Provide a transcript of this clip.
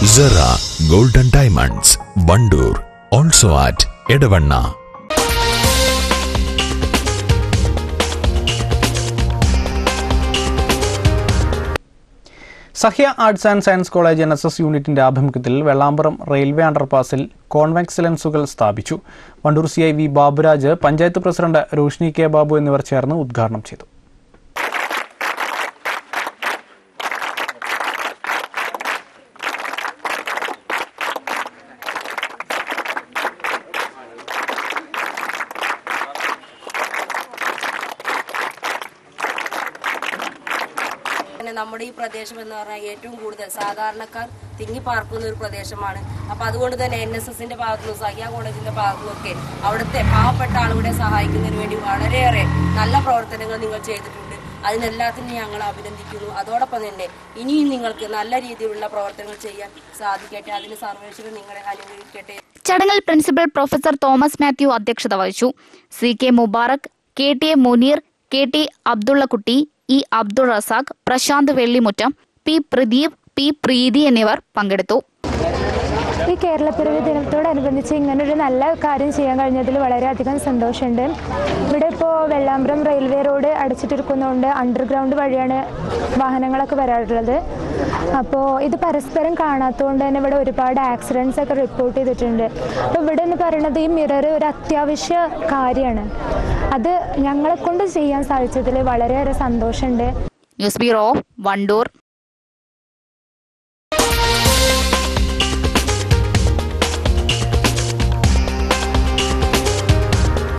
Cera golden diamonds Wandoor also at Edavanna Sahya arts and science college N S S യൂണിറ്റിന്റെ ആഭിമുഖ്യത്തിൽ Vellampuram railway അണ്ടർപാസിൽ convex ലെൻസുകൾ സ്ഥാപിച്ചു Wandoor C I V Baburaj panchayat president Roshni K Babu എന്നിവർ ചേർന്ന് ഉദ്ഘാടനം ചെയ്തു പിന്നെ നമ്മുടെ ഈ പ്രദേശം എന്ന് പറഞ്ഞാൽ ഏറ്റവും കൂടുതൽ സാധാരണക്കാർ തിങ്ങി പാർക്കുന്ന ഒരു പ്രദേശമാണ് അപ്പൊ അതുകൊണ്ട് തന്നെ എൻ എസ് എസിന്റെ ഭാഗത്തുനിന്നും സഹ്യ കോളേജിന്റെ ഭാഗത്തുനിന്നൊക്കെ അവിടുത്തെ പാവപ്പെട്ട ആളുകളെ സഹായിക്കുന്നതിന് വേണ്ടി വളരെയേറെ നല്ല പ്രവർത്തനങ്ങൾ നിങ്ങൾ ചെയ്തിട്ടുണ്ട് അതിനെല്ലാത്തിനും ഞങ്ങൾ അഭിനന്ദിക്കുന്നു അതോടൊപ്പം തന്നെ ഇനിയും നിങ്ങൾക്ക് നല്ല രീതിയിലുള്ള പ്രവർത്തനങ്ങൾ ചെയ്യാൻ സാധിക്കട്ടെ അതിന് സർവേശ്വരൻ നിങ്ങളെ അനുഗ്രഹിക്കട്ടെ ചടങ്ങിൽ പ്രിൻസിപ്പൽ പ്രൊഫസർ തോമസ് മാത്യു അധ്യക്ഷത വഹിച്ചു C K Mubarak K T A Muneer K T Abdullakutty E Abdul Razak Prasanth Vellimuttam P Pradeep P Preethi എന്നിവർ പങ്കെടുത്തു ഈ കേരളപ്പിറവി ദിനത്തോടനുബന്ധിച്ച് ഇങ്ങനൊരു നല്ല കാര്യം ചെയ്യാൻ കഴിഞ്ഞതിൽ വളരെയധികം സന്തോഷമുണ്ട് ഇവിടെ ഇപ്പോൾ വെള്ളാമ്പ്രം റെയിൽവേ റോഡ് അടച്ചിട്ടിരിക്കുന്നതുകൊണ്ട് അണ്ടർഗ്രൗണ്ട് വഴിയാണ് വാഹനങ്ങളൊക്കെ വരാറുള്ളത് അപ്പോൾ ഇത് പരസ്പരം കാണാത്തതുകൊണ്ട് തന്നെ ഇവിടെ ഒരുപാട് ആക്സിഡൻസ് ഒക്കെ റിപ്പോർട്ട് ചെയ്തിട്ടുണ്ട് അപ്പോൾ ഇവിടെ എന്ന് പറയുന്നത് ഈ മിറർ ഒരു അത്യാവശ്യ കാര്യമാണ് അത് ഞങ്ങളെ കൊണ്ട് ചെയ്യാൻ സാധിച്ചതിൽ വളരെയേറെ സന്തോഷമുണ്ട് ന്യൂസ് ബ്യൂറോ വണ്ടൂർ